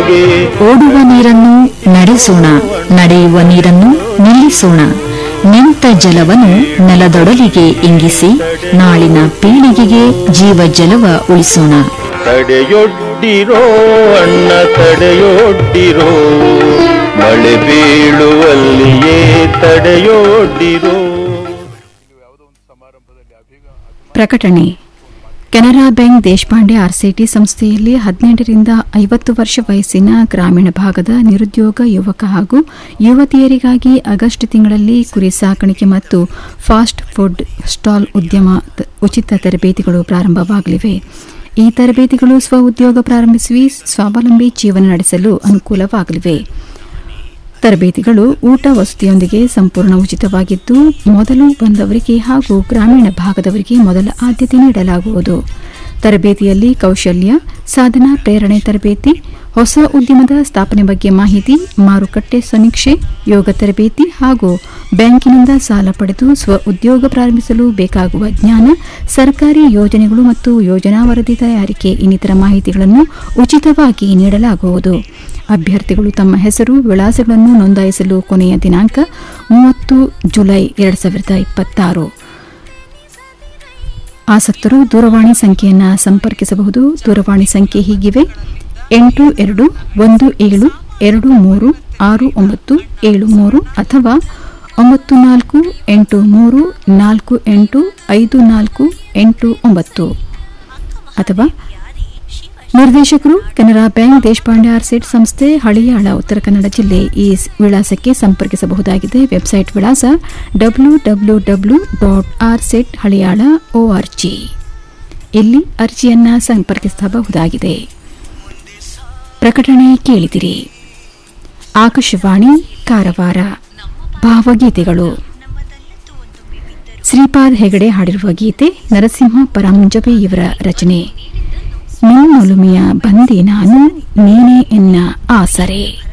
ಬಗೆ ಓಡುವ ನೀರನ್ನು ನಡೆಸೋಣ ನಡೆಯುವ ನೀರನ್ನು ನಿಲ್ಲಿಸೋಣ ನಿಂತ ಜಲವನ್ನು ನೆಲದೊಡಲಿಗೆ ಇಂಗಿಸಿ ನಾಳಿನ ಪೀಳಿಗೆಗೆ ಜೀವ ಜಲವ ಉಳಿಸೋಣ ತಡೆಯೊಡ್ಡಿರೋ ಅಣ್ಣ ತಡೆಯೊಡ್ಡಿರೋ ಮಳೆ ಬೀಳುವಲ್ಲಿಯೇ ತಡೆಯೊಡ್ಡಿರೋ ಪ್ರಕಟಣೆ ಕೆನರಾ ಬ್ಯಾಂಕ್ ದೇಶಪಾಂಡೆ ಆರ್ಸಿಟಿ ಸಂಸ್ಥೆಯಲ್ಲಿ ಹದಿನೆಂಟರಿಂದ ಐವತ್ತು ವರ್ಷ ವಯಸ್ಸಿನ ಗ್ರಾಮೀಣ ಭಾಗದ ನಿರುದ್ಯೋಗ ಯುವಕ ಹಾಗೂ ಯುವತಿಯರಿಗಾಗಿ ಆಗಸ್ಟ್ ತಿಂಗಳಲ್ಲಿ ಕುರಿ ಸಾಕಾಣಿಕೆ ಮತ್ತು ಫಾಸ್ಟ್ ಫುಡ್ ಸ್ಟಾಲ್ ಉದ್ಯಮ ತ- ಉಚಿತ ತರಬೇತಿಗಳು ಪ್ರಾರಂಭವಾಗಲಿವೆ ಈ ತರಬೇತಿಗಳು ಸ್ವ ಉದ್ಯೋಗ ಪ್ರಾರಂಭಿಸಿ ಸ್ವಾವಲಂಬಿ ಜೀವನ ನಡೆಸಲು ಅನುಕೂಲವಾಗಲಿವೆ ತರಬೇತಿಗಳು ಊಟ ವಸತಿಯೊಂದಿಗೆ ಸಂಪೂರ್ಣ ಉಚಿತವಾಗಿದ್ದು ಮೊದಲು ಬಂದವರಿಗೆ ಹಾಗೂ ಗ್ರಾಮೀಣ ಭಾಗದವರಿಗೆ ಮೊದಲ ಆದ್ಯತೆ ನೀಡಲಾಗುವುದು ತರಬೇತಿಯಲ್ಲಿ ಕೌಶಲ್ಯ ಸಾಧನಾ ಪ್ರೇರಣೆ ತರಬೇತಿ ಹೊಸ ಉದ್ಯಮದ ಸ್ಥಾಪನೆ ಬಗ್ಗೆ ಮಾಹಿತಿ ಮಾರುಕಟ್ಟೆ ಸಮೀಕ್ಷೆ ಯೋಗ ತರಬೇತಿ ಹಾಗೂ ಬ್ಯಾಂಕಿನಿಂದ ಸಾಲ ಪಡೆದು ಸ್ವ ಉದ್ಯೋಗ ಪ್ರಾರಂಭಿಸಲು ಬೇಕಾಗುವ ಜ್ಞಾನ ಸರ್ಕಾರಿ ಯೋಜನೆಗಳು ಮತ್ತು ಯೋಜನಾ ವರದಿ ತಯಾರಿಕೆ ಇನ್ನಿತರ ಮಾಹಿತಿಗಳನ್ನು ಉಚಿತವಾಗಿ ನೀಡಲಾಗುವುದು ಅಭ್ಯರ್ಥಿಗಳು ತಮ್ಮ ಹೆಸರು ವಿಳಾಸಗಳನ್ನು ನೋಂದಾಯಿಸಲು ಕೊನೆಯ ದಿನಾಂಕ ಮೂವತ್ತು ಜುಲೈ ಎರಡು ಸಾವಿರದ ಇಪ್ಪತ್ತಾರು ಆಸಕ್ತರು ದೂರವಾಣಿ ಸಂಖ್ಯೆಯನ್ನು ಸಂಪರ್ಕಿಸಬಹುದು ದೂರವಾಣಿ ಸಂಖ್ಯೆ ಹೀಗಿವೆ ಎಂಟು ಎರಡು ಒಂದು ಏಳು ಎರಡು ಮೂರು ಆರು ಒಂಬತ್ತು ಏಳು ಮೂರು ಅಥವಾ ಒಂಬತ್ತು ನಾಲ್ಕು ಎಂಟು ಮೂರು ನಾಲ್ಕು ಎಂಟು ಐದು ನಾಲ್ಕು ಎಂಟು ಒಂಬತ್ತು ಅಥವಾ ನಿರ್ದೇಶಕರು ಕೆನರಾ ಬ್ಯಾಂಕ್ ದೇಶಪಾಂಡೆ ಆರ್ಸೆಟ್ ಸಂಸ್ಥೆ ಹಳಿಯಾಳ ಉತ್ತರ ಕನ್ನಡ ಜಿಲ್ಲೆ ಈ ಸ್- ವಿಳಾಸಕ್ಕೆ ಸಂಪರ್ಕಿಸಬಹುದಾಗಿದೆ ವೆಬ್ಸೈಟ್ ವಿಳಾಸ W W W dot RSETI Haliyal O R G ಇಲ್ಲಿ ಅರ್ಜಿಯನ್ನ ಸಂಪರ್ಕಿಸಬಹುದಾಗಿದೆ ಪ್ರಕಟಣೆ ಕೇಳಿದಿರಿ ಆಕಾಶವಾಣಿ ಕಾರವಾರ ಭಾವಗೀತೆಗಳು ಶ್ರೀಪಾದ್ ಹೆಗಡೆ ಹಾಡಿರುವ ಗೀತೆ ನರಸಿಂಹ ಪರಂಜಪೆ ಇವರ ರಚನೆ ನಿನ್ನೊಲುಮೆಯ ಬಂದೆ ನಾನು ನೀನೇ ಎನ್ನ ಆಸರೆ